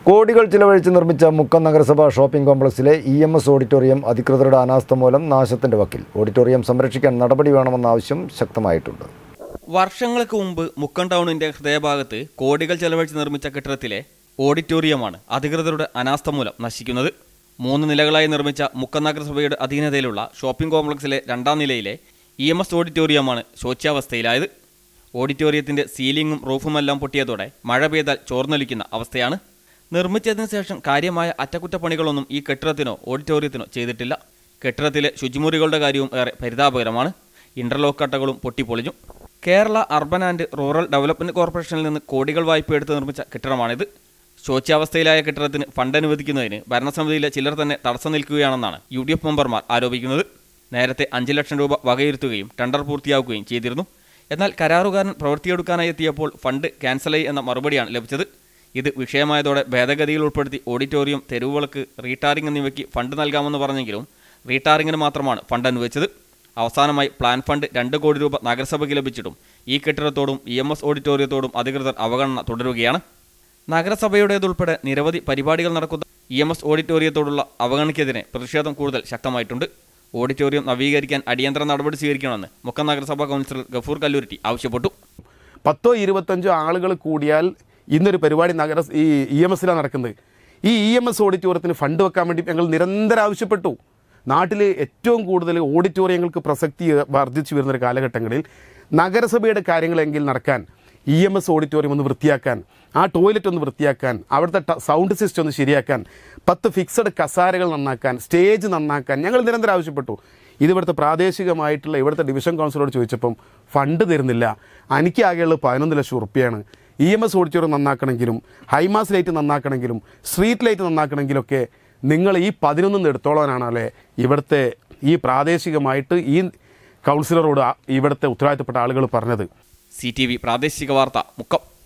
കോടികൾ ചിലവഴിച്ച് നിർമ്മിച്ച മുക്കം നഗരസഭ ഷോപ്പിംഗ് കോംപ്ലക്സിലെ ഇ എം എസ് ഓഡിറ്റോറിയം അധികൃതരുടെ അനാസ്ഥ മൂലം നാശത്തിന്റെ വക്കിൽ ഓഡിറ്റോറിയം സംരക്ഷിക്കാൻ നടപടി വേണമെന്ന ആവശ്യം ശക്തമായിട്ടുണ്ട് വർഷങ്ങൾക്ക് മുമ്പ് മുക്കം ടൗണിന്റെ ഹൃദയഭാഗത്ത് കോടികൾ ചെലവഴിച്ച് നിർമ്മിച്ച കെട്ടിടത്തിലെ ഓഡിറ്റോറിയമാണ് അധികൃതരുടെ അനാസ്ഥ മൂലം നശിക്കുന്നത് മൂന്ന് നിലകളായി നിർമ്മിച്ച മുക്കം നഗരസഭയുടെ അധീനതയിലുള്ള ഷോപ്പിംഗ് കോംപ്ലക്സിലെ രണ്ടാം നിലയിലെ ഇ എം എസ് ഓഡിറ്റോറിയമാണ് ശോച്യാവസ്ഥയിലായത് ഓഡിറ്റോറിയത്തിന്റെ സീലിംഗും റൂഫുമെല്ലാം പൊട്ടിയതോടെ മഴ പെയ്താൽ ചോർന്നൊലിക്കുന്ന അവസ്ഥയാണ് നിർമ്മിച്ചതിന് ശേഷം കാര്യമായ അറ്റകുറ്റപ്പണികളൊന്നും ഈ കെട്ടിടത്തിനോ ഓഡിറ്റോറിയത്തിനോ ചെയ്തിട്ടില്ല കെട്ടിടത്തിലെ ശുചിമുറികളുടെ കാര്യവും ഏറെ പരിതാപകരമാണ് ഇന്റർലോക്ക് കട്ടകളും പൊട്ടിപ്പൊളിഞ്ഞു Kerala urban and rural development കോർപ്പറേഷനിൽ നിന്ന് കോടികൾ വായ്പ എടുത്ത് നിർമ്മിച്ച കെട്ടിടമാണിത് ശോച്യാവസ്ഥയിലായ കെട്ടിടത്തിന് ഫണ്ട് അനുവദിക്കുന്നതിന് ഭരണസമിതിയിലെ ചിലർ തന്നെ തടസ്സം നിൽക്കുകയാണെന്നാണ് യു ഡി എഫ് മെമ്പർമാർ ആരോപിക്കുന്നത് നേരത്തെ അഞ്ച് ലക്ഷം രൂപ വകയിരുത്തുകയും ടെൻഡർ പൂർത്തിയാക്കുകയും ചെയ്തിരുന്നു എന്നാൽ കരാറുകാരൻ പ്രവൃത്തിയെടുക്കാനായി എത്തിയപ്പോൾ ഫണ്ട് ക്യാൻസലായി എന്ന മറുപടിയാണ് ലഭിച്ചത് ഇത് വിഷയമായതോടെ ഭേദഗതിയിൽ ഉൾപ്പെടുത്തി ഓഡിറ്റോറിയം തെരുവുകൾക്ക് റീടാറിംഗ് എന്നിവയ്ക്ക് ഫണ്ട് നൽകാമെന്ന് പറഞ്ഞെങ്കിലും റീടാറിംഗിന് മാത്രമാണ് ഫണ്ട് അനുവദിച്ചത് അവസാനമായി പ്ലാൻ ഫണ്ട് രണ്ട് കോടി രൂപ നഗരസഭയ്ക്ക് ലഭിച്ചിട്ടും ഈ കെട്ടിടത്തോടും ഇ എം എസ് ഓഡിറ്റോറിയത്തോടും അധികൃതർ അവഗണന തുടരുകയാണ് നഗരസഭയുടേതുൾപ്പെടെ നിരവധി പരിപാടികൾ നടക്കുന്ന ഇ എം എസ് ഓഡിറ്റോറിയത്തോടുള്ള അവഗണനയ്ക്കെതിരെ പ്രതിഷേധം കൂടുതൽ ശക്തമായിട്ടുണ്ട് ഓഡിറ്റോറിയം നവീകരിക്കാൻ അടിയന്തര നടപടി സ്വീകരിക്കണമെന്ന് മുക്കം നഗരസഭാ കൗൺസിലർ ഗഫൂർ കല്ലൂരിറ്റി ആവശ്യപ്പെട്ടു പത്തോ ഇരുപത്തഞ്ചോ ആളുകൾ കൂടിയാൽ ഇന്നൊരു പരിപാടി നഗര ഈ ഇ എം എസിലാണ് നടക്കുന്നത് ഈ ഇ എം എസ് ഓഡിറ്റോറിയത്തിന് ഫണ്ട് വെക്കാൻ വേണ്ടി ഞങ്ങൾ നിരന്തരം ആവശ്യപ്പെട്ടു നാട്ടിൽ ഏറ്റവും കൂടുതൽ ഓഡിറ്റോറിയങ്ങൾക്ക് പ്രസക്തി വർദ്ധിച്ചു വരുന്ന ഒരു കാലഘട്ടങ്ങളിൽ നഗരസഭയുടെ കാര്യങ്ങളെങ്കിൽ നടക്കാൻ ഇ എം എസ് ഓഡിറ്റോറിയം ഒന്ന് വൃത്തിയാക്കാൻ ആ ടോയ്ലറ്റ് ഒന്ന് വൃത്തിയാക്കാൻ അവിടുത്തെ ട- സൗണ്ട് സിസ്റ്റം ഒന്ന് ശരിയാക്കാൻ പത്ത് ഫിക്സഡ് കസാരകൾ നന്നാക്കാൻ സ്റ്റേജ് നന്നാക്കാൻ ഞങ്ങൾ നിരന്തരം ആവശ്യപ്പെട്ടു ഇത് ഇവിടുത്തെ പ്രാദേശികമായിട്ടുള്ള ഇവിടുത്തെ ഡിവിഷൻ കൗൺസിലറോട് ചോദിച്ചപ്പം ഫണ്ട് തരുന്നില്ല എനിക്ക് ആകെയുള്ളത് പതിനൊന്ന് ലക്ഷം ഉറുപ്പ്യാണ് ഇ എം എസ് ഓഡിറ്റോറിയം നന്നാക്കണമെങ്കിലും ഹൈമാസ് ലൈറ്റ് നന്നാക്കണമെങ്കിലും സ്ട്രീറ്റ് ലൈറ്റ് നന്നാക്കണമെങ്കിലൊക്കെ നിങ്ങൾ ഈ പതിനൊന്നിന്ന് എടുത്തോളാനാണല്ലേ ഇവിടുത്തെ ഈ പ്രാദേശികമായിട്ട് ഈ കൗൺസിലറോട് ആ- ഇവിടുത്തെ ഉത്തരവാദിത്തപ്പെട്ട ആളുകൾ പറഞ്ഞത് സി ടി വി പ്രാദേശിക വാർത്ത മുക്കം